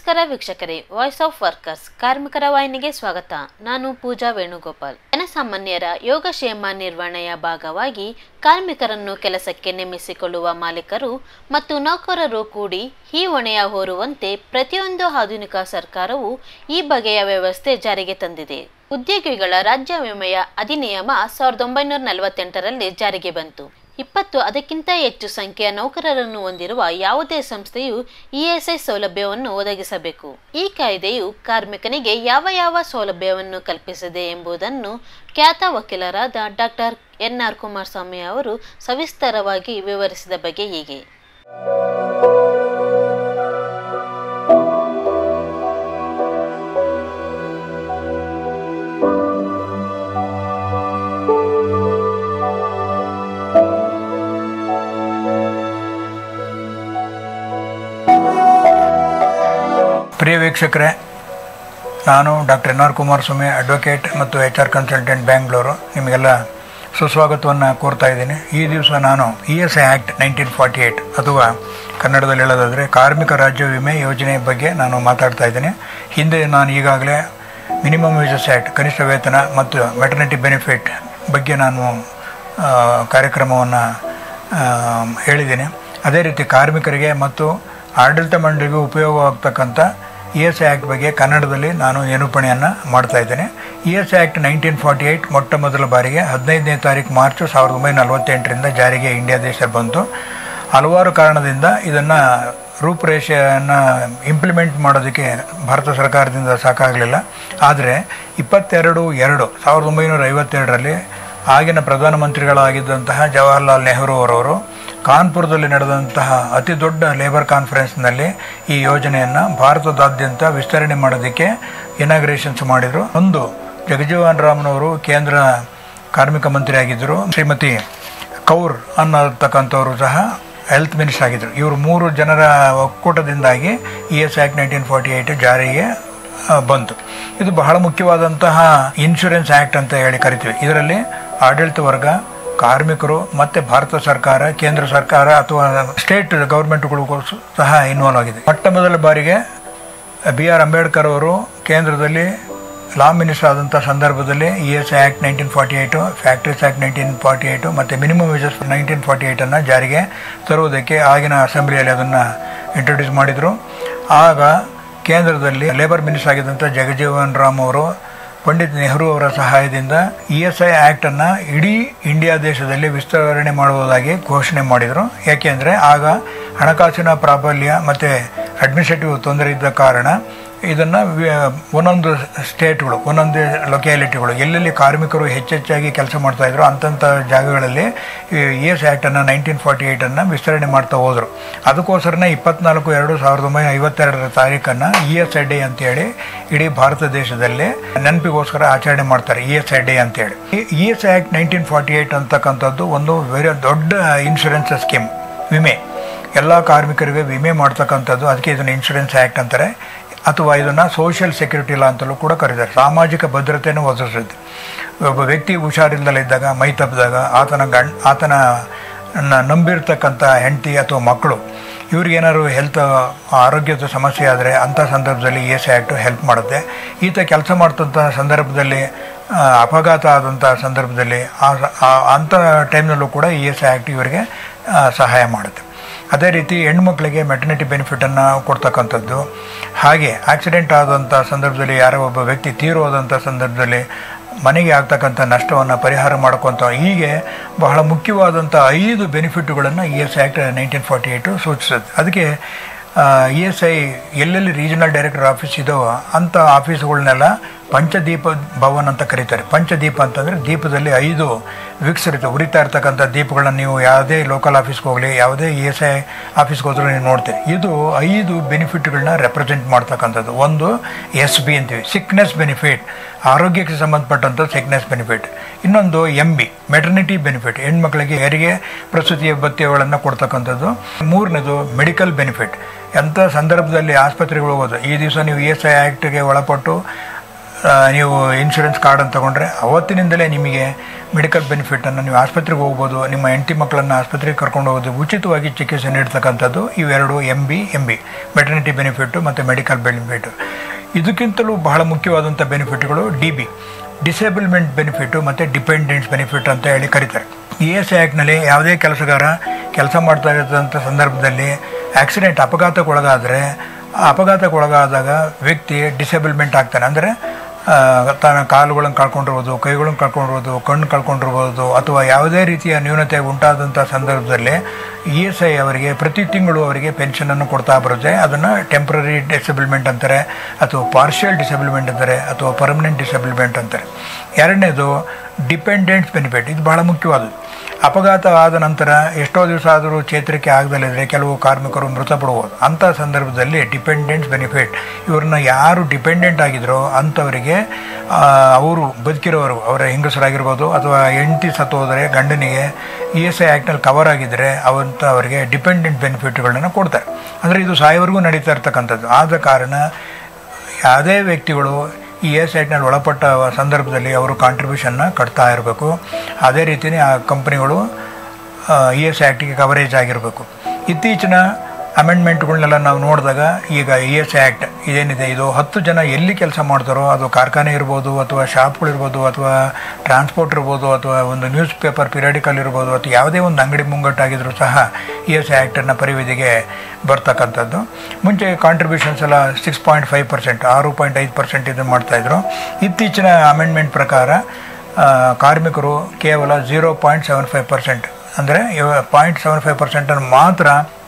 ನಮಸ್ಕಾರ ವೀಕ್ಷಕರೇ voice of workers ಕಾರ್ಮಿಕರ ವಾಹಿನಿಗೆ ಸ್ವಾಗತ ನಾನು ಪೂಜಾ ವೇಣುಗೋಪಾಲ್ ಜನಸಾಮಾನ್ಯರ ಯೋಗಕ್ಷೇಮ ನಿರ್ವಹಣೆಯ ಭಾಗವಾಗಿ ಕಾರ್ಮಿಕರನ್ನು ಕೆಲಸಕ್ಕೆ ನೇಮಿಸಿಕೊಳ್ಳುವ ಮಾಲೀಕರು ಮತ್ತು ನೌಕರರು ಕೂಡಿ ಈ ಹೊಣೆಯ ಹೊರುವಂತೆ ಪ್ರತಿಯೊಂದು ಆಧುನಿಕ ಸರ್ಕಾರವು ಈ ಬಗೆಯ ವ್ಯವಸ್ಥೆ ಜಾರಿಗೆ ತಂದಿದೆ ಉದ್ಯೋಗಿಗಳ ರಾಜ್ಯ ವಿಮೆಯ ಅಧಿನಿಯಮ ಸಾವಿರದ ಒಂಬೈನೂರ ನಲವತ್ತೆಂಟರಲ್ಲಿ ಜಾರಿಗೆ ಬಂತು ಇಪ್ಪತ್ತು ಅದಕ್ಕಿಂತ ಹೆಚ್ಚು ಸಂಖ್ಯೆಯ ನೌಕರರನ್ನು ಹೊಂದಿರುವ ಯಾವುದೇ ಸಂಸ್ಥೆಯು ಇಎಸ್ಐ ಸೌಲಭ್ಯವನ್ನು ಒದಗಿಸಬೇಕು ಈ ಕಾಯ್ದೆಯು ಕಾರ್ಮಿಕನಿಗೆ ಯಾವ ಯಾವ ಸೌಲಭ್ಯವನ್ನು ಕಲ್ಪಿಸಿದೆ ಎಂಬುದನ್ನು ಖ್ಯಾತ ವಕೀಲರಾದ ಡಾಕ್ಟರ್ ಎನ್ ಆರ್ ಕುಮಾರಸ್ವಾಮಿ ಅವರು ಸವಿಸ್ತರವಾಗಿ ವಿವರಿಸಿದ ಬಗ್ಗೆ ಹೀಗೆ ಪ್ರಿಯ ವೀಕ್ಷಕರೇ ನಾನು doctor N R Kumaraswamy advocate ಮತ್ತು ಎಚ್ ಆರ್ ಕನ್ಸಲ್ಟೆಂಟ್ ಬ್ಯಾಂಗ್ಳೂರು ನಿಮಗೆಲ್ಲ ಸುಸ್ವಾಗತವನ್ನು ಕೋರ್ತಾ ಇದ್ದೀನಿ ಈ ದಿವಸ ನಾನು E S I act nineteen forty eight ಅಥವಾ ಕನ್ನಡದಲ್ಲಿ ಹೇಳೋದಾದರೆ ಕಾರ್ಮಿಕ ರಾಜ್ಯ ವಿಮೆ ಯೋಜನೆ ಬಗ್ಗೆ ನಾನು ಮಾತಾಡ್ತಾ ಇದ್ದೀನಿ ಹಿಂದೆ ನಾನು ಈಗಾಗಲೇ ಮಿನಿಮಮ್ ವೇಜಸ್ ಆ್ಯಕ್ಟ್ ಕನಿಷ್ಠ ವೇತನ ಮತ್ತು ಮೆಟರ್ನಿಟಿ ಬೆನಿಫಿಟ್ ಬಗ್ಗೆ ನಾನು ಕಾರ್ಯಕ್ರಮವನ್ನು ಹೇಳಿದ್ದೀನಿ ಅದೇ ರೀತಿ ಕಾರ್ಮಿಕರಿಗೆ ಮತ್ತು ಆಡಳಿತ ಮಂಡಳಿಗೂ ಉಪಯೋಗವಾಗ್ತಕ್ಕಂಥ ಇ ಎಸ್ ಐ ಆ್ಯಕ್ಟ್ ಬಗ್ಗೆ ಕನ್ನಡದಲ್ಲಿ ನಾನು ನಿರೂಪಣೆಯನ್ನು ಮಾಡ್ತಾ ಇದ್ದೇನೆ E S I act nineteen forty eight ಮೊಟ್ಟ ಮೊದಲ ಬಾರಿಗೆ ಹದಿನೈದನೇ ತಾರೀಕು ಮಾರ್ಚ್ ಸಾವಿರದ ಒಂಬೈನೂರ ನಲವತ್ತೆಂಟರಿಂದ ಜಾರಿಗೆ ಇಂಡಿಯಾ ದೇಶ ಬಂತು ಹಲವಾರು ಕಾರಣದಿಂದ ಇದನ್ನು ರೂಪುರೇಷೆಯನ್ನು ಇಂಪ್ಲಿಮೆಂಟ್ ಮಾಡೋದಕ್ಕೆ ಭಾರತ ಸರ್ಕಾರದಿಂದ ಸಾಕಾಗಲಿಲ್ಲ ಆದರೆ ಇಪ್ಪತ್ತೆರಡು ಎರಡು ಸಾವಿರದ ಒಂಬೈನೂರ ಐವತ್ತೆರಡರಲ್ಲಿ ಆಗಿನ ಪ್ರಧಾನಮಂತ್ರಿಗಳಾಗಿದ್ದಂತಹ ಜವಾಹರ್ಲಾಲ್ ನೆಹರು ಅವರವರು ಕಾನ್ಪುರದಲ್ಲಿ ನಡೆದಂತಹ ಅತಿ ದೊಡ್ಡ ಲೇಬರ್ ಕಾನ್ಫರೆನ್ಸ್ನಲ್ಲಿ ಈ ಯೋಜನೆಯನ್ನು ಭಾರತದಾದ್ಯಂತ ವಿಸ್ತರಣೆ ಮಾಡೋದಕ್ಕೆ ಇನಾಗ್ರೇಷನ್ಸ್ ಮಾಡಿದರು ಒಂದು ಜಗಜೀವನ್ ರಾಮ್ನವರು ಕೇಂದ್ರ ಕಾರ್ಮಿಕ ಮಂತ್ರಿ ಆಗಿದ್ದರು ಶ್ರೀಮತಿ ಕೌರ್ ಅನ್ನತಕ್ಕಂಥವರು ಸಹ ಹೆಲ್ತ್ ಮಿನಿಸ್ಟರ್ ಆಗಿದ್ದರು ಇವರು ಮೂರು ಜನರ ಒಕ್ಕೂಟದಿಂದಾಗಿ E S act nineteen forty eight ಜಾರಿಗೆ ಬಂತು ಇದು ಬಹಳ ಮುಖ್ಯವಾದಂತಹ ಇನ್ಶೂರೆನ್ಸ್ ಆ್ಯಕ್ಟ್ ಅಂತ ಹೇಳಿ ಕರಿತೀವಿ ಇದರಲ್ಲಿ ಆಡಳಿತ ವರ್ಗ ಕಾರ್ಮಿಕರು ಮತ್ತು ಭಾರತ ಸರ್ಕಾರ ಕೇಂದ್ರ ಸರ್ಕಾರ ಅಥವಾ ಸ್ಟೇಟ್ ಗೌರ್ಮೆಂಟ್ಗಳಿಗೂ ಸಹ ಇನ್ವಾಲ್ವ್ ಆಗಿದೆ ಮೊಟ್ಟ ಮೊದಲ ಬಾರಿಗೆ ಬಿ ಆರ್ ಅಂಬೇಡ್ಕರ್ ಅವರು ಕೇಂದ್ರದಲ್ಲಿ ಲಾ ಮಿನಿಸ್ಟರ್ ಆದಂಥ ಸಂದರ್ಭದಲ್ಲಿ E S act nineteen forty eight factories act nineteen forty eight ಮತ್ತು ಮಿನಿಮಮ್ ವೇಜಸ್ ನೈನ್ಟೀನ್ ಫಾರ್ಟಿ ಏಯ್ಟನ್ನು ಜಾರಿಗೆ ತರುವುದಕ್ಕೆ ಆಗಿನ ಅಸೆಂಬ್ಲಿಯಲ್ಲಿ ಅದನ್ನು ಇಂಟ್ರೊಡ್ಯೂಸ್ ಮಾಡಿದರು ಆಗ ಕೇಂದ್ರದಲ್ಲಿ ಲೇಬರ್ ಮಿನಿಸ್ಟರ್ ಆಗಿದ್ದಂಥ ಜಗಜೀವನ್ ರಾಮ್ ಅವರು ಪಂಡಿತ್ ನೆಹರು ಅವರ ಸಹಾಯದಿಂದ ಇ ಎಸ್ ಐ ಆ್ಯಕ್ಟನ್ನು ಇಡೀ ಇಂಡಿಯಾ ದೇಶದಲ್ಲಿ ವಿಸ್ತರಣೆ ಮಾಡುವುದಾಗಿ ಘೋಷಣೆ ಮಾಡಿದರು ಯಾಕೆಂದರೆ ಆಗ ಹಣಕಾಸಿನ ಪ್ರಾಬಲ್ಯ ಮತ್ತು ಅಡ್ಮಿನಿಸ್ಟ್ರೇಟಿವ್ ತೊಂದರೆ ಇದ್ದ ಕಾರಣ ಇದನ್ನು ಒಂದೊಂದು ಸ್ಟೇಟ್ಗಳು ಒಂದೊಂದು ಲೊಕ್ಯಾಲಿಟಿಗಳು ಎಲ್ಲೆಲ್ಲಿ ಕಾರ್ಮಿಕರು ಹೆಚ್ಚೆಚ್ಚಾಗಿ ಕೆಲಸ ಮಾಡ್ತಾಯಿದ್ರು ಅಂಥಂಥ ಜಾಗಗಳಲ್ಲಿ ಇ ಎಸ್ ಆ್ಯಕ್ಟನ್ನು ನೈನ್ಟೀನ್ ಫಾರ್ಟಿ ಏಯ್ಟನ್ನು ವಿಸ್ತರಣೆ ಮಾಡ್ತಾ ಹೋದರು ಅದಕ್ಕೋಸ್ಕರನೇ ಇಪ್ಪತ್ನಾಲ್ಕು ಎರಡು ಸಾವಿರದ ಒಂಬೈನೂರ ಐವತ್ತೆರಡರ ತಾರೀಕನ್ನು ಇ ಎಸ್ ಐ ಡೇ ಅಂತೇಳಿ ಇಡೀ ಭಾರತ ದೇಶದಲ್ಲಿ ನೆನಪಿಗೋಸ್ಕರ ಆಚರಣೆ ಮಾಡ್ತಾರೆ ಇ ಎಸ್ ಐ ಡೇ ಅಂತೇಳಿ E S act nineteen forty eight ಅಂತಕ್ಕಂಥದ್ದು ಒಂದು ವೆರಿ ದೊಡ್ಡ ಇನ್ಶೂರೆನ್ಸ್ ಸ್ಕೀಮ್ ವಿಮೆ ಎಲ್ಲ ಕಾರ್ಮಿಕರಿಗೆ ವಿಮೆ ಮಾಡ್ತಕ್ಕಂಥದ್ದು ಅದಕ್ಕೆ ಇದನ್ನು ಇನ್ಶೂರೆನ್ಸ್ ಆ್ಯಕ್ಟ್ ಅಂತಾರೆ ಅಥವಾ ಇದನ್ನು ಸೋಷಿಯಲ್ ಸೆಕ್ಯೂರಿಟಿ ಲಾ ಅಂತಲೂ ಕೂಡ ಕರೀತಾರೆ ಸಾಮಾಜಿಕ ಭದ್ರತೆಯನ್ನು ಒದಗಿಸುತ್ತೆ ಒಬ್ಬ ವ್ಯಕ್ತಿ ಹುಷಾರಿಲ್ಲದಲ್ಲಿದ್ದಾಗ ಮೈ ತಪ್ಪಿದಾಗ ಆತನ ಗಂಡ್ ಆತನ ನಂಬಿರ್ತಕ್ಕಂಥ ಹೆಂಡತಿ ಅಥವಾ ಮಕ್ಕಳು ಇವ್ರಿಗೇನಾದ್ರು ಹೆಲ್ತ್ ಆರೋಗ್ಯದ ಸಮಸ್ಯೆ ಆದರೆ ಅಂಥ ಸಂದರ್ಭದಲ್ಲಿ ಇ ಎಸ್ ಆ್ಯಕ್ಟು ಹೆಲ್ಪ್ ಮಾಡುತ್ತೆ ಈತ ಕೆಲಸ ಮಾಡ್ತಂಥ ಸಂದರ್ಭದಲ್ಲಿ ಅಪಘಾತ ಆದಂಥ ಸಂದರ್ಭದಲ್ಲಿ ಅಂಥ ಟೈಮ್ನಲ್ಲೂ ಕೂಡ ಇ ಎಸ್ ಆ್ಯಕ್ಟ್ ಇವರಿಗೆ ಸಹಾಯ ಮಾಡುತ್ತೆ ಅದೇ ರೀತಿ ಹೆಣ್ಮಕ್ಳಿಗೆ ಮೆಟರ್ನಿಟಿ ಬೆನಿಫಿಟನ್ನು ಕೊಡ್ತಕ್ಕಂಥದ್ದು ಹಾಗೆ ಆಕ್ಸಿಡೆಂಟ್ ಆದಂಥ ಸಂದರ್ಭದಲ್ಲಿ ಯಾರೋ ಒಬ್ಬ ವ್ಯಕ್ತಿ ತೀರೋದಂಥ ಸಂದರ್ಭದಲ್ಲಿ ಮನೆಗೆ ಆಗ್ತಕ್ಕಂಥ ನಷ್ಟವನ್ನು ಪರಿಹಾರ ಮಾಡ್ಕೊತ ಹೀಗೆ ಬಹಳ ಮುಖ್ಯವಾದಂಥ ಐದು ಬೆನಿಫಿಟ್ಗಳನ್ನು E S act nineteen forty eight ಸೂಚಿಸುತ್ತೆ ಅದಕ್ಕೆ ಇ ಎಸ್ ಐ ಎಲ್ಲೆಲ್ಲಿ ರೀಜನಲ್ ಡೈರೆಕ್ಟರ್ ಆಫೀಸ್ ಇದಾವೋ ಅಂಥ ಆಫೀಸ್ಗಳನ್ನೆಲ್ಲ ಪಂಚದೀಪ ಭವನ್ ಅಂತ ಕರೀತಾರೆ ಪಂಚದೀಪ ಅಂತಂದರೆ ದೀಪದಲ್ಲಿ ಐದು ವಿಕ್ಸ್ ಇರುತ್ತೆ ಉರಿತಾ ಇರ್ತಕ್ಕಂಥ ದೀಪಗಳನ್ನ ನೀವು ಯಾವುದೇ ಲೋಕಲ್ ಆಫೀಸ್ಗೆ ಹೋಗಲಿ ಯಾವುದೇ ಇ ಎಸ್ ಐ ಆಫೀಸ್ಗೆ ಹೋದ್ರೂ ನೀವು ನೋಡ್ತೀರಿ ಇದು ಐದು ಬೆನಿಫಿಟ್ಗಳನ್ನ ರೆಪ್ರೆಸೆಂಟ್ ಮಾಡ್ತಕ್ಕಂಥದ್ದು ಒಂದು ಎಸ್ ಬಿ ಅಂತೀವಿ ಸಿಕ್ನೆಸ್ ಬೆನಿಫಿಟ್ ಆರೋಗ್ಯಕ್ಕೆ ಸಂಬಂಧಪಟ್ಟಂಥ ಸಿಕ್ನೆಸ್ ಬೆನಿಫಿಟ್ ಇನ್ನೊಂದು ಎಮ್ ಬಿ ಮೆಟರ್ನಿಟಿ ಬೆನಿಫಿಟ್ ಹೆಣ್ಮಕ್ಳಿಗೆ ಹೆರಿಗೆ ಪ್ರಸೂತಿಯ ಭತ್ಯೆಗಳನ್ನು ಕೊಡ್ತಕ್ಕಂಥದ್ದು ಮೂರನೇದು ಮೆಡಿಕಲ್ ಬೆನಿಫಿಟ್ ಎಂಥ ಸಂದರ್ಭದಲ್ಲಿ ಆಸ್ಪತ್ರೆಗೆ ಹೋಗೋದು ಈ ದಿವಸ ನೀವು ಇ ಎಸ್ ಐ ಆ್ಯಕ್ಟ್ಗೆ ಒಳಪಟ್ಟು ಆ, ನೀವು ಇನ್ಶೂರೆನ್ಸ್ ಕಾರ್ಡನ್ನು ತಗೊಂಡ್ರೆ ಅವತ್ತಿನಿಂದಲೇ ನಿಮಗೆ ಮೆಡಿಕಲ್ ಬೆನಿಫಿಟನ್ನು ನೀವು ಆಸ್ಪತ್ರೆಗೆ ಹೋಗ್ಬೋದು ನಿಮ್ಮ ಹೆಂಡತಿ ಮಕ್ಕಳನ್ನು ಆಸ್ಪತ್ರೆಗೆ ಕರ್ಕೊಂಡು ಹೋಗೋದು ಉಚಿತವಾಗಿ ಚಿಕಿತ್ಸೆ ನೀಡ್ತಕ್ಕಂಥದ್ದು ಇವೆರಡು M B M B maternity benefit ಮತ್ತು ಮೆಡಿಕಲ್ ಬೆನಿಫಿಟ್ಟು ಇದಕ್ಕಿಂತಲೂ ಬಹಳ ಮುಖ್ಯವಾದಂಥ ಬೆನಿಫಿಟ್ಗಳು ಡಿ ಬಿ ಡಿಸೇಬಲ್ಮೆಂಟ್ ಬೆನಿಫಿಟ್ಟು ಮತ್ತು ಡಿಪೆಂಡೆನ್ಸ್ ಬೆನಿಫಿಟ್ ಅಂತ ಹೇಳಿ ಕರೀತಾರೆ ಇ ಎಸ್ ಆ್ಯಕ್ಟ್ನಲ್ಲಿ ಯಾವುದೇ ಕೆಲಸಗಾರ ಕೆಲಸ ಮಾಡ್ತಾ ಇರೋಂಥ ಸಂದರ್ಭದಲ್ಲಿ ಆಕ್ಸಿಡೆಂಟ್ ಅಪಘಾತಕ್ಕೊಳಗಾದರೆ ಆ ಅಪಘಾತಕ್ಕೊಳಗಾದಾಗ ವ್ಯಕ್ತಿ ಡಿಸೇಬಲ್ಮೆಂಟ್ ಆಗ್ತಾನೆ ಅಂದರೆ ತನ್ನ ಕಾಲುಗಳನ್ನು ಕಳ್ಕೊಂಡಿರ್ಬೋದು ಕೈಗಳನ್ನು ಕಳ್ಕೊಂಡಿರ್ಬೋದು ಕಣ್ಣು ಕಳ್ಕೊಂಡಿರ್ಬೋದು ಅಥವಾ ಯಾವುದೇ ರೀತಿಯ ನ್ಯೂನತೆ ಉಂಟಾದಂಥ ಸಂದರ್ಭದಲ್ಲಿ ಇ ಎಸ್ ಐ ಅವರಿಗೆ ಪ್ರತಿ ತಿಂಗಳು ಅವರಿಗೆ ಪೆನ್ಷನನ್ನು ಕೊಡ್ತಾ ಬರುತ್ತೆ ಅದನ್ನು ಟೆಂಪ್ರರಿ ಡಿಸೇಬಲ್ಮೆಂಟ್ ಅಂತಾರೆ ಅಥವಾ ಪಾರ್ಷಿಯಲ್ ಡಿಸೇಬಲ್ಮೆಂಟ್ ಅಂತಾರೆ ಅಥವಾ ಪರ್ಮನೆಂಟ್ ಡಿಸೇಬಲ್ಮೆಂಟ್ ಅಂತಾರೆ ಎರಡನೇದು ಡಿಪೆಂಡೆಂಟ್ಸ್ ಬೆನಿಫಿಟ್ ಇದು ಬಹಳ ಮುಖ್ಯವಾದದ್ದು ಅಪಘಾತ ಆದ ನಂತರ ಎಷ್ಟೋ ದಿವಸ ಆದರೂ ಚೇತರಿಕೆ ಆಗದಲ್ಲಿದ್ದರೆ ಕೆಲವು ಕಾರ್ಮಿಕರು ಮೃತಪಡ್ಬೋದು ಅಂಥ ಸಂದರ್ಭದಲ್ಲಿ ಡಿಪೆಂಡೆಂಟ್ಸ್ ಬೆನಿಫಿಟ್ ಇವ್ರನ್ನ ಯಾರು ಡಿಪೆಂಡೆಂಟ್ ಆಗಿದ್ರೋ ಅಂಥವರಿಗೆ ಆ, ಅವರು ಬದುಕಿರೋರು ಅವರ ಹೆಂಗಸರಾಗಿರ್ಬೋದು ಅಥವಾ ಹೆಂಡತಿ ಸತ್ತೋದರೆ ಗಂಡನಿಗೆ ಇ ಎಸ್ ಐ ಆ್ಯಕ್ಟ್ನಲ್ಲಿ ಕವರ್ ಆಗಿದ್ದರೆ ಅವಂಥ ಅವರಿಗೆ ಡಿಪೆಂಡೆಂಟ್ ಬೆನಿಫಿಟ್ಗಳನ್ನು ಕೊಡ್ತಾರೆ ಅಂದರೆ ಇದು ಸಾಯವರೆಗೂ ನಡೀತಾ ಇರ್ತಕ್ಕಂಥದ್ದು ಆದ ಕಾರಣ ಯಾವುದೇ ವ್ಯಕ್ತಿಗಳು ಈ ಎಸ್ ಐಟ್ನಲ್ಲಿ ಒಳಪಟ್ಟ ಸಂದರ್ಭದಲ್ಲಿ ಅವರು ಕಾಂಟ್ರಿಬ್ಯೂಷನ್ನ ಕಟ್ತಾ ಇರಬೇಕು ಅದೇ ರೀತಿಯೇ ಆ ಕಂಪ್ನಿಗಳು ಇ ಎಸ್ ಆ್ಯಕ್ಟಿಗೆ ಕವರೇಜ್ ಆಗಿರಬೇಕು ಇತ್ತೀಚಿನ ಅಮೆಂಡ್ಮೆಂಟ್ಗಳನ್ನೆಲ್ಲ ನಾವು ನೋಡಿದಾಗ ಈಗ ಇ ಎಸ್ ಆ್ಯಕ್ಟ್ ಇದೇನಿದೆ ಇದು ಹತ್ತು ಜನ ಎಲ್ಲಿ ಕೆಲಸ ಮಾಡ್ತಾರೋ ಅದು ಕಾರ್ಖಾನೆ ಇರ್ಬೋದು ಅಥವಾ ಶಾಪ್ಗಳಿರ್ಬೋದು ಅಥವಾ ಟ್ರಾನ್ಸ್ಪೋರ್ಟ್ ಇರ್ಬೋದು ಅಥವಾ ಒಂದು ನ್ಯೂಸ್ ಪೇಪರ್ ಪಿರಿಯಾಡಿಕಲ್ ಇರ್ಬೋದು ಅಥವಾ ಯಾವುದೇ ಒಂದು ಅಂಗಡಿ ಮುಂಗಟ್ಟಾಗಿದ್ರೂ ಸಹ ಇ ಎಸ್ ಆ್ಯಕ್ಟನ್ನು ಪರಿವಿಧಿಗೆ ಬರ್ತಕ್ಕಂಥದ್ದು ಮುಂಚೆ ಕಾಂಟ್ರಿಬ್ಯೂಷನ್ಸ್ ಎಲ್ಲ ಸಿಕ್ಸ್ ಪಾಯಿಂಟ್ ಫೈವ್ ಪರ್ಸೆಂಟ್ ಆರು ಪಾಯಿಂಟ್ ಐದು ಪರ್ಸೆಂಟ್ ಇದನ್ನು ಮಾಡ್ತಾಯಿದ್ರು ಇತ್ತೀಚಿನ ಅಮೆಂಡ್ಮೆಂಟ್ ಪ್ರಕಾರ ಆ, ಕಾರ್ಮಿಕರು ಕೇವಲ zero point seven five percent ಅಂದರೆ ಪಾಯಿಂಟ್ ಸೆವೆನ್ ಫೈವ್ ಪರ್ಸೆಂಟನ್ನು ಮಾತ್ರ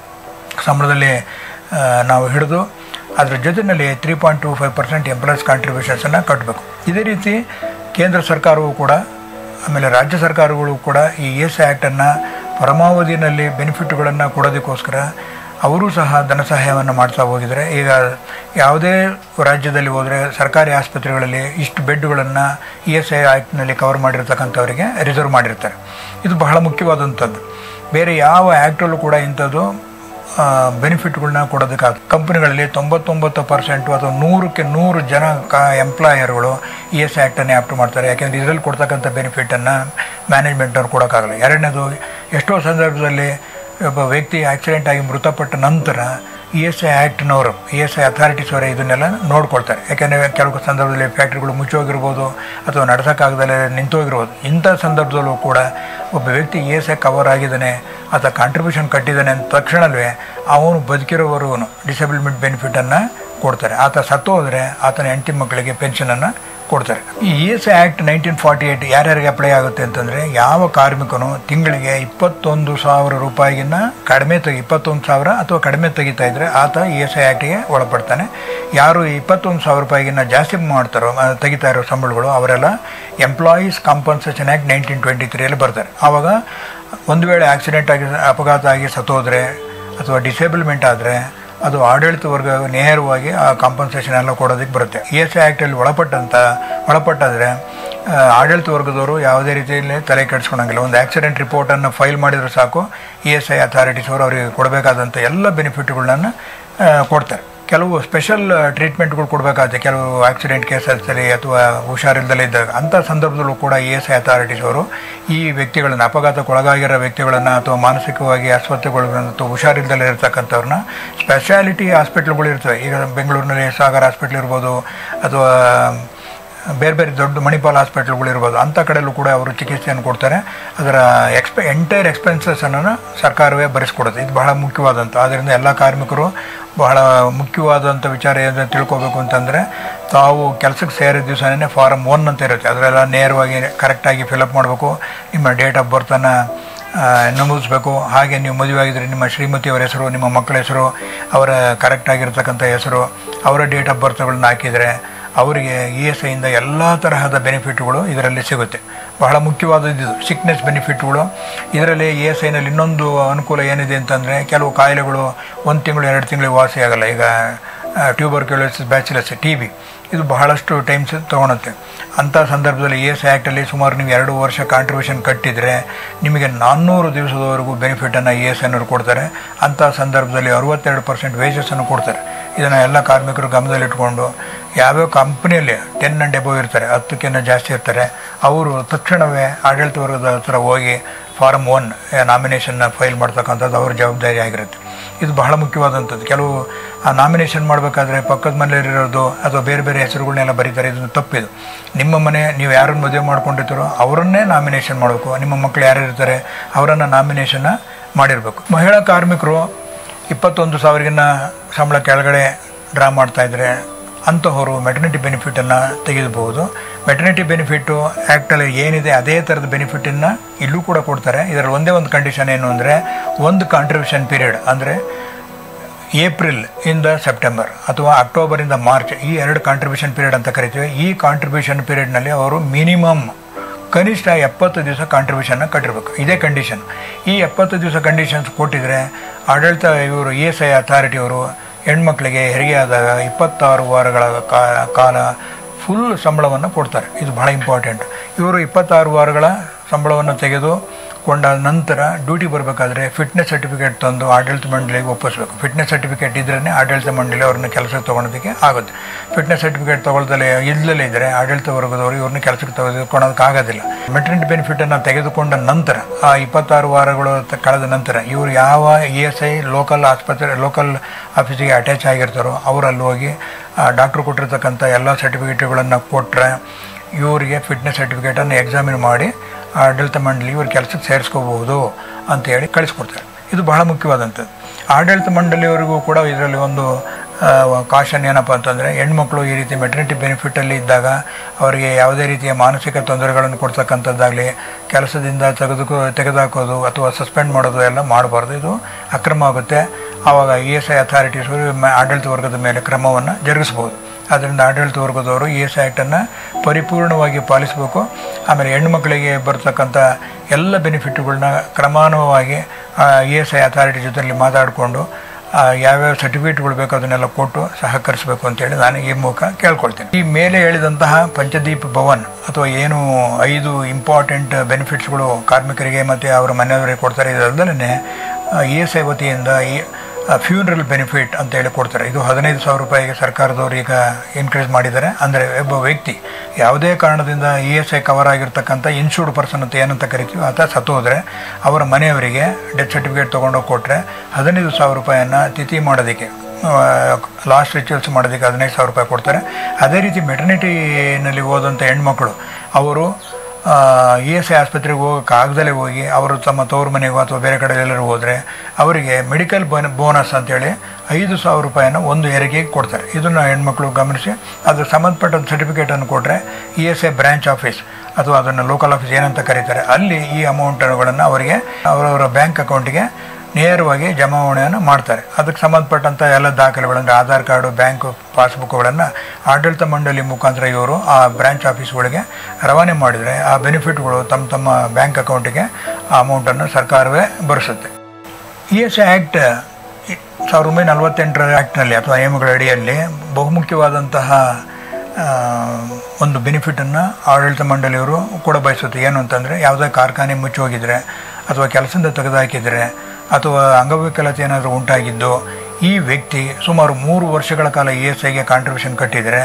ಸಂಬಳದಲ್ಲಿ ಆ, ನಾವು ಹಿಡಿದು ಅದರ ಜೊತೆಯಲ್ಲಿ three point two five percent employees ಕಾಂಟ್ರಿಬ್ಯೂಷನ್ಸನ್ನು ಕಟ್ಟಬೇಕು ಇದೇ ರೀತಿ ಕೇಂದ್ರ ಸರ್ಕಾರವು ಕೂಡ ಆಮೇಲೆ ರಾಜ್ಯ ಸರ್ಕಾರಗಳು ಕೂಡ ಈ ಎಸ್ ಆ್ಯಕ್ಟನ್ನು ಪರಮಾವಧಿಯಲ್ಲಿ ಬೆನಿಫಿಟ್ಗಳನ್ನು ಕೊಡೋದಕ್ಕೋಸ್ಕರ ಅವರು ಸಹ ಧನ ಸಹಾಯವನ್ನು ಮಾಡ್ತಾ ಹೋಗಿದ್ದಾರೆ ಈಗ ಯಾವುದೇ ರಾಜ್ಯದಲ್ಲಿ ಹೋದರೆ ಸರ್ಕಾರಿ ಆಸ್ಪತ್ರೆಗಳಲ್ಲಿ ಇಷ್ಟು ಬೆಡ್ಗಳನ್ನು ಇ ಎಸ್ ಐ ಆ್ಯಕ್ಟ್ನಲ್ಲಿ ಕವರ್ ಮಾಡಿರ್ತಕ್ಕಂಥವರಿಗೆ ರಿಸರ್ವ್ ಮಾಡಿರ್ತಾರೆ ಇದು ಬಹಳ ಮುಖ್ಯವಾದಂಥದ್ದು ಬೇರೆ ಯಾವ ಆ್ಯಕ್ಟಲ್ಲೂ ಕೂಡ ಇಂಥದ್ದು ಬೆನಿಫಿಟ್ಗಳನ್ನ ಕೊಡೋದಕ್ಕಾಗ ಕಂಪ್ನಿಗಳಲ್ಲಿ ತೊಂಬತ್ತೊಂಬತ್ತು ಪರ್ಸೆಂಟು ಅಥವಾ ನೂರಕ್ಕೆ ನೂರು ಜನ ಕ ಎಂಪ್ಲಾಯರ್ಗಳು ಇ ಎಸ್ ಆ್ಯಕ್ಟನ್ನೇ ಆ್ಯಕ್ಟ್ ಮಾಡ್ತಾರೆ ಯಾಕೆಂದರೆ ಇದರಲ್ಲಿ ಕೊಡ್ತಕ್ಕಂಥ ಬೆನಿಫಿಟನ್ನು ಮ್ಯಾನೇಜ್ಮೆಂಟ್ನವ್ರು ಕೊಡೋಕ್ಕಾಗಲ್ಲ ಎರಡನೇದು ಎಷ್ಟೋ ಸಂದರ್ಭದಲ್ಲಿ ಒಬ್ಬ ವ್ಯಕ್ತಿ ಆಕ್ಸಿಡೆಂಟ್ ಆಗಿ ಮೃತಪಟ್ಟ ನಂತರ ಇ ಎಸ್ ಐ ಆ್ಯಕ್ಟ್ನವರು ಇ ಎಸ್ ಐ ಅಥಾರಿಟೀಸ್ ಅವರೇ ಇದನ್ನೆಲ್ಲ ನೋಡ್ಕೊಳ್ತಾರೆ ಯಾಕೆಂದರೆ ಕೆಲವು ಸಂದರ್ಭದಲ್ಲಿ ಫ್ಯಾಕ್ಟ್ರಿಗಳು ಮುಚ್ಚೋಗಿರ್ಬೋದು ಅಥವಾ ನಡ್ಸೋಕ್ಕಾಗದಲ್ಲೇ ನಿಂತೋಗಿರ್ಬೋದು ಇಂಥ ಸಂದರ್ಭದಲ್ಲೂ ಕೂಡ ಒಬ್ಬ ವ್ಯಕ್ತಿ ಇ ಎಸ್ ಐ ಕವರ್ ಆಗಿದ್ದಾನೆ ಅಥವಾ ಕಾಂಟ್ರಿಬ್ಯೂಷನ್ ಕಟ್ಟಿದ್ದಾನೆ ಅಂದ ತಕ್ಷಣವೇ ಅವನು ಬದುಕಿರೋವರೆಗೂ ಡಿಸೇಬಲ್ಮೆಂಟ್ ಬೆನಿಫಿಟನ್ನು ಕೊಡ್ತಾರೆ ಆತ ಸತ್ತು ಹೋದರೆ ಆತನ ಹೆಂಡತಿ ಮಕ್ಕಳಿಗೆ ಪೆನ್ಷನನ್ನು ಕೊಡ್ತಾರೆ ಈ E S act nineteen forty eight ಯಾರ್ಯಾರಿಗೆ ಅಪ್ಲೈ ಆಗುತ್ತೆ ಅಂತಂದರೆ ಯಾವ ಕಾರ್ಮಿಕನು ತಿಂಗಳಿಗೆ ಇಪ್ಪತ್ತೊಂದು ಸಾವಿರ ರೂಪಾಯಿಗಿನ್ನ ಕಡಿಮೆ ತೆಗಿ ಇಪ್ಪತ್ತೊಂದು ಸಾವಿರ ಅಥವಾ ಕಡಿಮೆ ತೆಗಿತಾ ಇದ್ದರೆ ಆತ ಇ ಎಸ್ ಐ ಆ್ಯಕ್ಟಿಗೆ ಒಳಪಡ್ತಾನೆ ಯಾರು ಇಪ್ಪತ್ತೊಂದು ಸಾವಿರ ರೂಪಾಯಿಗಿನ್ನ ಜಾಸ್ತಿ ಮಾಡ್ತಾರೋ ಆ, ತೆಗಿತಾ ಇರೋ ಸಂಬಳಗಳು ಅವರೆಲ್ಲ employees compensation act nineteen twenty ತ್ರೀಯಲ್ಲಿ ಬರ್ತಾರೆ ಆವಾಗ ಒಂದು ವೇಳೆ ಆಕ್ಸಿಡೆಂಟ್ ಆಗಿ ಅಪಘಾತ ಆಗಿ ಸತ್ತೋದ್ರೆ ಅಥವಾ ಡಿಸೇಬಲ್ಮೆಂಟ್ ಆದರೆ ಅದು ಆಡಳಿತ ವರ್ಗ ನೇರವಾಗಿ ಆ ಕಾಂಪನ್ಸೇಷನ್ ಎಲ್ಲ ಕೊಡೋದಕ್ಕೆ ಬರುತ್ತೆ ಇ ಎಸ್ ಐ ಆ್ಯಕ್ಟಲ್ಲಿ ಒಳಪಟ್ಟಂತ ಒಳಪಟ್ಟಾದರೆ ಆ, ಆಡಳಿತ ವರ್ಗದವರು ಯಾವುದೇ ರೀತಿಯಲ್ಲಿ ತಲೆ ಕೆಡಿಸ್ಕೊಳಂಗಿಲ್ಲ ಒಂದು ಆಕ್ಸಿಡೆಂಟ್ ರಿಪೋರ್ಟನ್ನು ಫೈಲ್ ಮಾಡಿದ್ರೆ ಸಾಕು ಇ ಎಸ್ ಐ ಅಥಾರಿಟೀಸ್ ಅವರು ಅವರಿಗೆ ಕೊಡಬೇಕಾದಂಥ ಎಲ್ಲ ಬೆನಿಫಿಟ್ಗಳನ್ನ ಕೊಡ್ತಾರೆ ಕೆಲವು ಸ್ಪೆಷಲ್ ಟ್ರೀಟ್ಮೆಂಟ್ಗಳು ಕೊಡಬೇಕಾಗುತ್ತೆ ಕೆಲವು ಆಕ್ಸಿಡೆಂಟ್ ಕೇಸಲ್ಲಿ ಅಥವಾ ಹುಷಾರಿಲ್ದಲೇ ಇದ್ದಾಗ ಅಂಥ ಸಂದರ್ಭದಲ್ಲೂ ಕೂಡ ಇ ಎಸ್ ಐ ಅಥಾರಿಟೀಸ್ ಅವರು ಈ ವ್ಯಕ್ತಿಗಳನ್ನು ಅಪಘಾತಕ್ಕೊಳಗಾಗಿರೋ ವ್ಯಕ್ತಿಗಳನ್ನು ಅಥವಾ ಮಾನಸಿಕವಾಗಿ ಅಸ್ವಸ್ಥಗೊಳಗಳನ್ನು ಅಥವಾ ಹುಷಾರಿಲ್ದಲೇ ಇರ್ತಕ್ಕಂಥವ್ರನ್ನ ಸ್ಪೆಷಾಲಿಟಿ ಹಾಸ್ಪಿಟ್ಲ್ಗಳು ಇರ್ತವೆ ಈಗ ಬೆಂಗಳೂರಿನಲ್ಲಿ ಸಾಗರ್ ಹಾಸ್ಪಿಟ್ಲ್ ಇರ್ಬೋದು ಅಥವಾ ಬೇರೆ ಬೇರೆ ದೊಡ್ಡ ಮಣಿಪಾಲ್ ಹಾಸ್ಪಿಟ್ಲ್ಗಳು ಇರ್ಬೋದು ಅಂಥ ಕಡೆಯಲ್ಲೂ ಕೂಡ ಅವರು ಚಿಕಿತ್ಸೆಯನ್ನು ಕೊಡ್ತಾರೆ ಅದರ ಎಕ್ಸ್ಪೆ ಎಂಟೈರ್ ಎಕ್ಸ್ಪೆನ್ಸಸನ್ನು ಸರ್ಕಾರವೇ ಭರಿಸ್ಕೊಡುತ್ತೆ ಇದು ಬಹಳ ಮುಖ್ಯವಾದಂಥ ಆದ್ದರಿಂದ ಎಲ್ಲ ಕಾರ್ಮಿಕರು ಬಹಳ ಮುಖ್ಯವಾದಂಥ ವಿಚಾರ ಏನು ತಿಳ್ಕೊಬೇಕು ಅಂತಂದರೆ ತಾವು ಕೆಲಸಕ್ಕೆ ಸೇರಿದ ದಿವಸನೇ ಫಾರಮ್ ಒನ್ ಅಂತ ಇರುತ್ತೆ ಅದರೆಲ್ಲ ನೇರವಾಗಿ ಕರೆಕ್ಟಾಗಿ ಫಿಲಪ್ ಮಾಡಬೇಕು ನಿಮ್ಮ ಡೇಟ್ ಆಫ್ ಬರ್ತನ್ನು ನಮೂದಿಸ್ಬೇಕು ಹಾಗೆ ನೀವು ಮದುವೆ ಆಗಿದ್ರೆ ನಿಮ್ಮ ಶ್ರೀಮತಿಯವರ ಹೆಸರು ನಿಮ್ಮ ಮಕ್ಕಳ ಹೆಸರು ಅವರ ಕರೆಕ್ಟಾಗಿರ್ತಕ್ಕಂಥ ಹೆಸರು ಅವರ ಡೇಟ್ ಆಫ್ ಬರ್ತ್ಗಳನ್ನ ಹಾಕಿದರೆ ಅವರಿಗೆ ಇ ಎಸ್ ಐಯಿಂದ ಎಲ್ಲ ತರಹದ ಬೆನಿಫಿಟ್ಗಳು ಇದರಲ್ಲಿ ಸಿಗುತ್ತೆ ಬಹಳ ಮುಖ್ಯವಾದದ್ದು ಇದು ಸಿಕ್ನೆಸ್ ಬೆನಿಫಿಟ್ಗಳು ಇದರಲ್ಲಿ ಇ ಎಸ್ ಐನಲ್ಲಿ ಇನ್ನೊಂದು ಅನುಕೂಲ ಏನಿದೆ ಅಂತಂದರೆ ಕೆಲವು ಕಾಯಿಲೆಗಳು ಒಂದು ತಿಂಗಳು ಎರಡು ತಿಂಗಳಿಗೆ ವಾಸಿ ಆಗಲ್ಲ ಈಗ ಟ್ಯೂಬರ್ಕ್ಯುಲೋಸಿಸ್ ಬ್ಯಾಚುಲಸ್ ಟಿ ಬಿ ಇದು ಬಹಳಷ್ಟು ಟೈಮ್ಸ್ ತೊಗೊಳುತ್ತೆ ಅಂಥ ಸಂದರ್ಭದಲ್ಲಿ ಇ ಎಸ್ ಆ್ಯಕ್ಟಲ್ಲಿ ಸುಮಾರು ನೀವು ಎರಡು ವರ್ಷ ಕಾಂಟ್ರಿಬ್ಯೂಷನ್ ಕಟ್ಟಿದರೆ ನಿಮಗೆ ನಾನ್ನೂರು ದಿವಸದವರೆಗೂ ಬೆನಿಫಿಟನ್ನು ಇ ಎಸ್ ಐನವರು ಕೊಡ್ತಾರೆ ಅಂಥ ಸಂದರ್ಭದಲ್ಲಿ ಅರವತ್ತೆರಡು ಪರ್ಸೆಂಟ್ ವೇಜಸನ್ನು ಕೊಡ್ತಾರೆ ಇದನ್ನು ಎಲ್ಲ ಕಾರ್ಮಿಕರು ಗಮನದಲ್ಲಿಟ್ಕೊಂಡು ಯಾವ್ಯಾವ ಕಂಪ್ನಿಯಲ್ಲಿ ಟೆನ್ ಆ್ಯಂಡ್ ಎಬೋ ಇರ್ತಾರೆ ಹತ್ತಕ್ಕಿಂತ ಜಾಸ್ತಿ ಇರ್ತಾರೆ ಅವರು ತಕ್ಷಣವೇ ಆಡಳಿತ ವರ್ಗದ ಹತ್ರ ಹೋಗಿ ಫಾರಮ್ ಒನ್ ನಾಮಿನೇಷನ್ನ ಫೈಲ್ ಮಾಡ್ತಕ್ಕಂಥದ್ದು ಅವ್ರ ಜವಾಬ್ದಾರಿ ಆಗಿರುತ್ತೆ ಇದು ಬಹಳ ಮುಖ್ಯವಾದಂಥದ್ದು ಕೆಲವು ಆ ನಾಮಿನೇಷನ್ ಮಾಡಬೇಕಾದ್ರೆ ಪಕ್ಕದ ಮನೆಯಲ್ಲಿರೋದು ಅಥವಾ ಬೇರೆ ಬೇರೆ ಹೆಸರುಗಳನ್ನೆಲ್ಲ ಬರೀತಾರೆ ಇದು ತಪ್ಪಿದು ನಿಮ್ಮ ಮನೆ ನೀವು ಯಾರನ್ನು ಮದುವೆ ಮಾಡ್ಕೊಂಡಿರ್ತಾರೋ ಅವರನ್ನೇ ನಾಮಿನೇಷನ್ ಮಾಡಬೇಕು ನಿಮ್ಮ ಮಕ್ಕಳು ಯಾರು ಇರ್ತಾರೆ ಅವರನ್ನು ನಾಮಿನೇಷನ್ನ ಮಾಡಿರಬೇಕು ಮಹಿಳಾ ಕಾರ್ಮಿಕರು ಇಪ್ಪತ್ತೊಂದು ಸಾವಿರಗಿನ್ನ ಸಂಬಳ ಕೆಳಗಡೆ ಡ್ರಾ ಮಾಡ್ತಾ ಇದ್ರೆ ಅಂತಹವರು ಮೆಟರ್ನಿಟಿ ಬೆನಿಫಿಟನ್ನು ತೆಗೆದುಬಹುದು ಮೆಟರ್ನಿಟಿ ಬೆನಿಫಿಟ್ಟು ಆ್ಯಕ್ಟಲ್ಲಿ ಏನಿದೆ ಅದೇ ಥರದ ಬೆನಿಫಿಟನ್ನು ಇಲ್ಲೂ ಕೂಡ ಕೊಡ್ತಾರೆ ಇದರಲ್ಲಿ ಒಂದೇ ಒಂದು ಕಂಡೀಷನ್ ಏನು ಅಂದರೆ ಒಂದು ಕಾಂಟ್ರಿಬ್ಯೂಷನ್ ಪೀರಿಯಡ್ ಅಂದರೆ ಏಪ್ರಿಲ್ ಇಂದ ಸೆಪ್ಟೆಂಬರ್ ಅಥವಾ ಅಕ್ಟೋಬರಿಂದ ಮಾರ್ಚ್ ಈ ಎರಡು ಕಾಂಟ್ರಿಬ್ಯೂಷನ್ ಪೀರಿಯಡ್ ಅಂತ ಕರಿತೀವಿ ಈ ಕಾಂಟ್ರಿಬ್ಯೂಷನ್ ಪೀರಿಯಡ್ನಲ್ಲಿ ಅವರು ಮಿನಿಮಮ್ ಕನಿಷ್ಠ ಎಪ್ಪತ್ತು ದಿವಸ ಕಾಂಟ್ರಿಬ್ಯೂಷನ್ನ ಕಟ್ಟಿರ್ಬೇಕು ಇದೇ ಕಂಡೀಷನ್ ಈ ಎಪ್ಪತ್ತು ದಿವಸ ಕಂಡೀಷನ್ಸ್ ಕೊಟ್ಟಿದ್ರೆ ಆಡಳಿತ ಇವರು ಇ ಎಸ್ ಐ ಅಥಾರಿಟಿಯವರು ಹೆಣ್ಮಕ್ಳಿಗೆ ಹೆರಿಗೆ ಆದಾಗ ಇಪ್ಪತ್ತಾರು ವಾರಗಳ ಕಾ- ಕಾಲ ಫುಲ್ ಸಂಬಳವನ್ನು ಕೊಡ್ತಾರೆ ಇದು ಬಹಳ ಇಂಪಾರ್ಟೆಂಟ್ ಇವರು ಇಪ್ಪತ್ತಾರು ವಾರಗಳ ಸಂಬಳವನ್ನು ತೆಗೆದು ಕೊಂಡಾದ ನಂತರ ಡ್ಯೂಟಿ ಬರಬೇಕಾದ್ರೆ ಫಿಟ್ನೆಸ್ ಸರ್ಟಿಫಿಕೇಟ್ ತಂದು ಆಡಳಿತ ಮಂಡಳಿಗೆ ಒಪ್ಪಿಸ್ಬೇಕು ಫಿಟ್ನೆಸ್ ಸರ್ಟಿಫಿಕೇಟ್ ಇದ್ರೇ ಆಡಳಿತ ಮಂಡಳಿ ಅವ್ರನ್ನ ಕೆಲಸಕ್ಕೆ ತೊಗೊಳೋದಕ್ಕೆ ಆಗುತ್ತೆ ಫಿಟ್ನೆಸ್ ಸರ್ಟಿಫಿಕೇಟ್ ತೊಗೊಳ್ದಲೇ ಇಲ್ಲದಲೇ ಇದ್ದರೆ ಆಡಳಿತ ವರ್ಗದವರು ಇವ್ರನ್ನ ಕೆಲಸಕ್ಕೆ ತೆಗೆದುಕೊಳ್ಳೋದಕ್ಕಾಗೋದಿಲ್ಲ ಮೆಟರ್ನಿಟಿ ಬೆನಿಫಿಟನ್ನು ತೆಗೆದುಕೊಂಡ ನಂತರ ಆ ಇಪ್ಪತ್ತಾರು ವಾರಗಳು ತ- ಕಳೆದ ನಂತರ ಇವರು ಯಾವ ಇ ಎಸ್ ಐ ಲೋಕಲ್ ಆಸ್ಪತ್ರೆ ಲೋಕಲ್ ಆಫೀಸಿಗೆ ಅಟ್ಯಾಚ್ ಆಗಿರ್ತಾರೋ ಅವರಲ್ಲಿ ಹೋಗಿ ಡಾಕ್ಟ್ರು ಕೊಟ್ಟಿರ್ತಕ್ಕಂಥ ಎಲ್ಲ ಸರ್ಟಿಫಿಕೇಟ್ಗಳನ್ನು ಕೊಟ್ಟರೆ ಇವರಿಗೆ ಫಿಟ್ನೆಸ್ ಸರ್ಟಿಫಿಕೇಟನ್ನು ಎಕ್ಸಾಮಿನ್ ಮಾಡಿ ಆಡಳಿತ ಮಂಡಳಿ ಇವ್ರ ಕೆಲಸಕ್ಕೆ ಸೇರಿಸ್ಕೋಬಹುದು ಅಂತೇಳಿ ಕಳಿಸ್ಕೊಡ್ತಾರೆ ಇದು ಬಹಳ ಮುಖ್ಯವಾದಂಥದ್ದು ಆಡಳಿತ ಮಂಡಳಿಯವರಿಗೂ ಕೂಡ ಇದರಲ್ಲಿ ಒಂದು ಕಾಷನ್ ಏನಪ್ಪ ಅಂತಂದರೆ ಹೆಣ್ಮಕ್ಳು ಈ ರೀತಿ ಮೆಟರ್ನಿಟಿ ಬೆನಿಫಿಟಲ್ಲಿ ಇದ್ದಾಗ ಅವರಿಗೆ ಯಾವುದೇ ರೀತಿಯ ಮಾನಸಿಕ ತೊಂದರೆಗಳನ್ನು ಕೊಡ್ತಕ್ಕಂಥದ್ದಾಗಲಿ ಕೆಲಸದಿಂದ ತೆಗೆದುಕೋ ತೆಗೆದುಹಾಕೋದು ಅಥವಾ ಸಸ್ಪೆಂಡ್ ಮಾಡೋದು ಎಲ್ಲ ಮಾಡಬಾರ್ದು ಇದು ಅಕ್ರಮ ಆಗುತ್ತೆ ಆವಾಗ ಇ ಎಸ್ ಐ ಅಥಾರಿಟೀಸು ಆಡಳಿತ ವರ್ಗದ ಮೇಲೆ ಕ್ರಮವನ್ನು ಜರುಗಿಸ್ಬೋದು ಆದ್ದರಿಂದ ಆಡಳಿತ ವರ್ಗದವರು ಇ ಎಸ್ ಆ್ಯಕ್ಟನ್ನು ಪರಿಪೂರ್ಣವಾಗಿ ಪಾಲಿಸಬೇಕು ಆಮೇಲೆ ಹೆಣ್ಣುಮಕ್ಕಳಿಗೆ ಬರ್ತಕ್ಕಂಥ ಎಲ್ಲ ಬೆನಿಫಿಟ್ಗಳನ್ನ ಕ್ರಮಾನುವಾಗಿ ಇ ಎಸ್ ಐ ಅಥಾರಿಟಿ ಜೊತೆಯಲ್ಲಿ ಮಾತಾಡಿಕೊಂಡು ಯಾವ್ಯಾವ ಸರ್ಟಿಫಿಕೇಟ್ಗಳು ಬೇಕೋ ಅದನ್ನೆಲ್ಲ ಕೊಟ್ಟು ಸಹಕರಿಸಬೇಕು ಅಂತೇಳಿ ನಾನು ಈ ಮೂಲಕ ಕೇಳ್ಕೊಳ್ತೀನಿ ಈ ಮೇಲೆ ಹೇಳಿದಂತಹ ಪಂಚದೀಪ್ ಭವನ್ ಅಥವಾ ಏನು ಐದು ಇಂಪಾರ್ಟೆಂಟ್ ಬೆನಿಫಿಟ್ಸ್ಗಳು ಕಾರ್ಮಿಕರಿಗೆ ಮತ್ತು ಅವರ ಮನೆಯವರಿಗೆ ಕೊಡ್ತಾರೆ ಇದಲ್ಲದೆ ಇ ಎಸ್ ಐ ವತಿಯಿಂದ ಈ ಫ್ಯೂನರಲ್ ಬೆನಿಫಿಟ್ ಅಂತ ಹೇಳಿ ಕೊಡ್ತಾರೆ ಇದು ಹದಿನೈದು ಸಾವಿರ ರೂಪಾಯಿಗೆ ಸರ್ಕಾರದವರು ಈಗ ಇನ್ಕ್ರೀಸ್ ಮಾಡಿದ್ದಾರೆ ಅಂದರೆ ಒಬ್ಬ ವ್ಯಕ್ತಿ ಯಾವುದೇ ಕಾರಣದಿಂದ ಇ ಎಸ್ ಐ ಕವರ್ ಆಗಿರ್ತಕ್ಕಂಥ ಇನ್ಶೂರ್ಡ್ ಪರ್ಸನ್ ಅಂತ ಏನಂತ ಕರಿತೀವಿ ಆತ ಸತ್ತು ಹೋದರೆ ಅವರ ಮನೆಯವರಿಗೆ ಡೆತ್ ಸರ್ಟಿಫಿಕೇಟ್ ತೊಗೊಂಡೋಗಿ ಕೊಟ್ಟರೆ ಹದಿನೈದು ಸಾವಿರ ರೂಪಾಯಿಯನ್ನು ತಿಥಿ ಮಾಡೋದಕ್ಕೆ ಲಾಸ್ಟ್ ರಿಚುವಲ್ಸ್ ಮಾಡೋದಕ್ಕೆ ಹದಿನೈದು ಸಾವಿರ ರೂಪಾಯಿ ಕೊಡ್ತಾರೆ ಅದೇ ರೀತಿ ಮೆಟರ್ನಿಟಿನಲ್ಲಿ ಹೋದಂಥ ಹೆಣ್ಮಕ್ಳು ಅವರು ಇ ಎಸ್ ಐ ಆಸ್ಪತ್ರೆಗೆ ಹೋಗೋಕ್ಕಾಗ್ದಲೇ ಹೋಗಿ ಅವರು ತಮ್ಮ ತವರು ಮನೆಗೋ ಅಥವಾ ಬೇರೆ ಕಡೆ ಎಲ್ಲರೂ ಹೋದರೆ ಅವರಿಗೆ ಮೆಡಿಕಲ್ ಬೋನ ಬೋನಸ್ ಅಂತೇಳಿ ಐದು ಸಾವಿರ ರೂಪಾಯಿನ ಒಂದು ಹೆರಿಗೆಗೆ ಕೊಡ್ತಾರೆ ಇದನ್ನು ಹೆಣ್ಮಕ್ಳು ಗಮನಿಸಿ ಅದು ಸಂಬಂಧಪಟ್ಟ ಸರ್ಟಿಫಿಕೇಟನ್ನು ಕೊಟ್ಟರೆ E S I branch office ಅಥವಾ ಅದನ್ನು ಲೋಕಲ್ ಆಫೀಸ್ ಏನಂತ ಕರೀತಾರೆ ಅಲ್ಲಿ ಈ ಅಮೌಂಟ್ಗಳನ್ನು ಅವರಿಗೆ ಅವರವರ ಬ್ಯಾಂಕ್ ಅಕೌಂಟಿಗೆ ನೇರವಾಗಿ ಜಮಾವಣೆಯನ್ನು ಮಾಡ್ತಾರೆ ಅದಕ್ಕೆ ಸಂಬಂಧಪಟ್ಟಂಥ ಎಲ್ಲ ದಾಖಲೆಗಳನ್ನು ಆಧಾರ್ ಕಾರ್ಡು ಬ್ಯಾಂಕ್ ಪಾಸ್ಬುಕ್ಗಳನ್ನು ಆಡಳಿತ ಮಂಡಳಿ ಮುಖಾಂತರ ಇವರು ಆ ಬ್ರಾಂಚ್ ಆಫೀಸ್ಗಳಿಗೆ ರವಾನೆ ಮಾಡಿದರೆ ಆ ಬೆನಿಫಿಟ್ಗಳು ತಮ್ಮ ತಮ್ಮ ಬ್ಯಾಂಕ್ ಅಕೌಂಟಿಗೆ ಆ ಅಮೌಂಟನ್ನು ಸರ್ಕಾರವೇ ಭರಿಸುತ್ತೆ ಇ ಎಸ್ ಆ್ಯಕ್ಟ್ ಸಾವಿರದ ಒಂಬೈನೂರ ನಲವತ್ತೆಂಟರ ಆ್ಯಕ್ಟ್ನಲ್ಲಿ ಅಥವಾ ನಿಯಮಗಳ ಅಡಿಯಲ್ಲಿ ಬಹುಮುಖ್ಯವಾದಂತಹ ಆ, ಒಂದು ಬೆನಿಫಿಟನ್ನು ಆಡಳಿತ ಮಂಡಳಿಯವರು ಕೂಡ ಬಯಸುತ್ತೆ ಏನು ಅಂತಂದರೆ ಯಾವುದೇ ಕಾರ್ಖಾನೆ ಮುಚ್ಚಿ ಹೋಗಿದ್ರೆ ಅಥವಾ ಕೆಲಸದಿಂದ ತೆಗೆದುಹಾಕಿದರೆ ಅಥವಾ ಅಂಗವಿಕಲತೆ ಏನಾದರೂ ಉಂಟಾಗಿದ್ದು ಈ ವ್ಯಕ್ತಿ ಸುಮಾರು ಮೂರು ವರ್ಷಗಳ ಕಾಲ ಇ ಎಸ್ ಐಗೆ ಕಾಂಟ್ರಿಬ್ಯೂಷನ್ ಕಟ್ಟಿದರೆ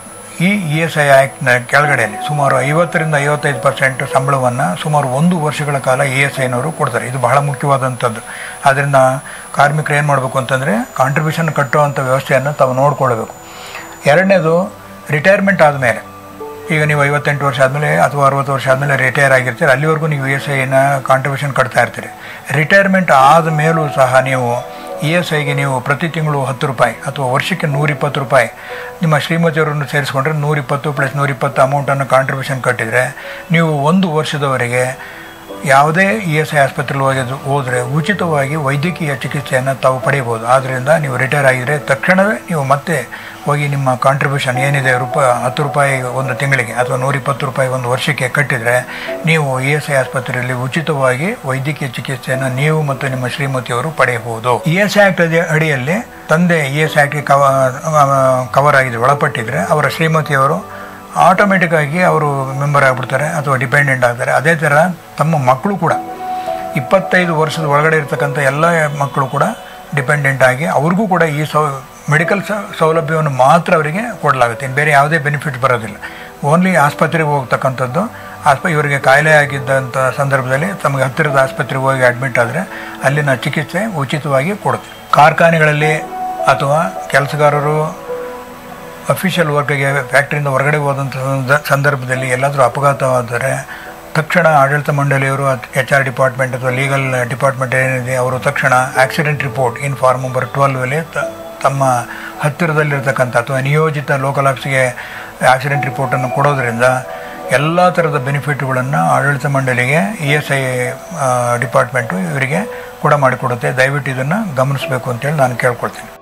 ಈ ಇ ಎಸ್ ಐ ಆ್ಯಕ್ಟ್ನ ಕೆಳಗಡೆಯಲ್ಲಿ ಸುಮಾರು ಐವತ್ತರಿಂದ ಐವತ್ತೈದು ಪರ್ಸೆಂಟ್ ಸಂಬಳವನ್ನು ಸುಮಾರು ಒಂದು ವರ್ಷಗಳ ಕಾಲ ಇ ಎಸ್ ಐನವರು ಕೊಡ್ತಾರೆ ಇದು ಬಹಳ ಮುಖ್ಯವಾದಂಥದ್ದು ಆದ್ದರಿಂದ ಕಾರ್ಮಿಕರು ಏನು ಮಾಡಬೇಕು ಅಂತಂದರೆ ಕಾಂಟ್ರಿಬ್ಯೂಷನ್ ಕಟ್ಟುವಂಥ ವ್ಯವಸ್ಥೆಯನ್ನು ತಾವು ನೋಡ್ಕೊಳ್ಬೇಕು ಎರಡನೇದು ರಿಟೈರ್ಮೆಂಟ್ ಆದಮೇಲೆ ಈಗ ನೀವು ಐವತ್ತೆಂಟು ವರ್ಷ ಆದಮೇಲೆ ಅಥವಾ ಅರುವತ್ತು ವರ್ಷ ಆದಮೇಲೆ ರಿಟೈರ್ ಆಗಿರ್ತೀರಿ ಅಲ್ಲಿವರೆಗೂ ನೀವು ಇ ಎಸ್ ಐನ ಕಾಂಟ್ರಿಬ್ಯೂಷನ್ ಕಟ್ತಾ ಇರ್ತೀರಿ ರಿಟೈರ್ಮೆಂಟ್ ಆದ ಮೇಲೂ ಸಹ ನೀವು ಇ ಎಸ್ ಐಗೆ ನೀವು ಪ್ರತಿ ತಿಂಗಳು ಹತ್ತು ರೂಪಾಯಿ ಅಥವಾ ವರ್ಷಕ್ಕೆ ನೂರಿಪ್ಪತ್ತು ರೂಪಾಯಿ ನಿಮ್ಮ ಶ್ರೀಮತಿಯವರನ್ನು ಸೇರಿಸ್ಕೊಂಡ್ರೆ ನೂರಿಪ್ಪತ್ತು ಪ್ಲಸ್ ನೂರಿಪ್ಪತ್ತು ಅಮೌಂಟನ್ನು ಕಾಂಟ್ರಿಬ್ಯೂಷನ್ ಕಟ್ಟಿದರೆ ನೀವು ಒಂದು ವರ್ಷದವರೆಗೆ ಯಾವುದೇ ಇ ಎಸ್ ಐ ಆಸ್ಪತ್ರೆಗೆ ಹೋಗಿ ಹೋದರೆ ಉಚಿತವಾಗಿ ವೈದ್ಯಕೀಯ ಚಿಕಿತ್ಸೆಯನ್ನು ತಾವು ಪಡೆಯಬಹುದು ಆದ್ದರಿಂದ ನೀವು ರಿಟೈರ್ ಆಗಿದರೆ ತಕ್ಷಣವೇ ನೀವು ಮತ್ತೆ ಹೋಗಿ ನಿಮ್ಮ ಕಾಂಟ್ರಿಬ್ಯೂಷನ್ ಏನಿದೆ ರೂಪಾಯಿ ಹತ್ತು ರೂಪಾಯಿ ಒಂದು ತಿಂಗಳಿಗೆ ಅಥವಾ ನೂರಿಪ್ಪತ್ತು ರೂಪಾಯಿ ಒಂದು ವರ್ಷಕ್ಕೆ ಕಟ್ಟಿದರೆ ನೀವು ಇ ಎಸ್ ಐ ಆಸ್ಪತ್ರೆಯಲ್ಲಿ ಉಚಿತವಾಗಿ ವೈದ್ಯಕೀಯ ಚಿಕಿತ್ಸೆಯನ್ನು ನೀವು ಮತ್ತು ನಿಮ್ಮ ಶ್ರೀಮತಿಯವರು ಪಡೆಯಬಹುದು ಇ ಎಸ್ ಐ ಆಕ್ಟ್ ಅಡಿಯಲ್ಲಿ ತಂದೆ ಇ ಎಸ್ ಆಕ್ಟ್ಗೆ ಕವ ಕವರ್ ಆಗಿದ್ರೆ ಒಳಪಟ್ಟಿದ್ರೆ ಅವರ ಶ್ರೀಮತಿಯವರು ಆಟೋಮೆಟಿಕ್ ಆಗಿ ಅವರು ಮೆಂಬರ್ ಆಗಿಬಿಡ್ತಾರೆ ಅಥವಾ ಡಿಪೆಂಡೆಂಟ್ ಆಗ್ತಾರೆ ಅದೇ ಥರ ತಮ್ಮ ಮಕ್ಕಳು ಕೂಡ ಇಪ್ಪತ್ತೈದು ವರ್ಷದ ಒಳಗಡೆ ಇರ್ತಕ್ಕಂಥ ಎಲ್ಲ ಮಕ್ಕಳು ಕೂಡ ಡಿಪೆಂಡೆಂಟ್ ಆಗಿ ಅವ್ರಿಗೂ ಕೂಡ ಈ ಸೌ ಮೆಡಿಕಲ್ ಸ ಸೌಲಭ್ಯವನ್ನು ಮಾತ್ರ ಅವರಿಗೆ ಕೊಡಲಾಗುತ್ತೆ ಇನ್ನು ಬೇರೆ ಯಾವುದೇ ಬೆನಿಫಿಟ್ ಬರೋದಿಲ್ಲ ಓನ್ಲಿ ಆಸ್ಪತ್ರೆಗೆ ಹೋಗ್ತಕ್ಕಂಥದ್ದು ಆಸ್ಪ ಇವರಿಗೆ ಕಾಯಿಲೆ ಆಗಿದ್ದಂಥ ಸಂದರ್ಭದಲ್ಲಿ ತಮಗೆ ಹತ್ತಿರದ ಆಸ್ಪತ್ರೆಗೆ ಹೋಗಿ ಅಡ್ಮಿಟ್ ಆದರೆ ಅಲ್ಲಿನ ಚಿಕಿತ್ಸೆ ಉಚಿತವಾಗಿ ಕೊಡುತ್ತೆ ಕಾರ್ಖಾನೆಗಳಲ್ಲಿ ಅಥವಾ ಕೆಲಸಗಾರರು ಅಫಿಷಿಯಲ್ ವರ್ಕ್ಗೆ ಫ್ಯಾಕ್ಟ್ರಿಯಿಂದ ಹೊರಗಡೆ ಹೋದಂಥ ಸಂದ- ಸಂದರ್ಭದಲ್ಲಿ ಎಲ್ಲಾದರೂ ಅಪಘಾತವಾದರೆ ತಕ್ಷಣ ಆಡಳಿತ ಮಂಡಳಿಯವರು ಎಚ್ ಆರ್ ಡಿಪಾರ್ಟ್ಮೆಂಟ್ ಅಥವಾ ಲೀಗಲ್ ಡಿಪಾರ್ಟ್ಮೆಂಟ್ ಏನಿದೆ ಅವರು ತಕ್ಷಣ accident report in form number ಟ್ವೆಲ್ವಲ್ಲಿ ತಮ್ಮ ಹತ್ತಿರದಲ್ಲಿರ್ತಕ್ಕಂಥ ಅಥವಾ ನಿಯೋಜಿತ ಲೋಕಲ್ ಆಫೀಸ್ಗೆ ಆಕ್ಸಿಡೆಂಟ್ ರಿಪೋರ್ಟನ್ನು ಕೊಡೋದ್ರಿಂದ ಎಲ್ಲ ಥರದ ಬೆನಿಫಿಟ್ಗಳನ್ನು ಆಡಳಿತ ಮಂಡಳಿಗೆ ಇ ಎಸ್ ಐ ಡಿಪಾರ್ಟ್ಮೆಂಟು ಇವರಿಗೆ ಕೂಡ ಮಾಡಿಕೊಡುತ್ತೆ ದಯವಿಟ್ಟು ಇದನ್ನು ಗಮನಿಸಬೇಕು ಅಂತೇಳಿ ನಾನು ಕೇಳ್ಕೊಳ್ತೀನಿ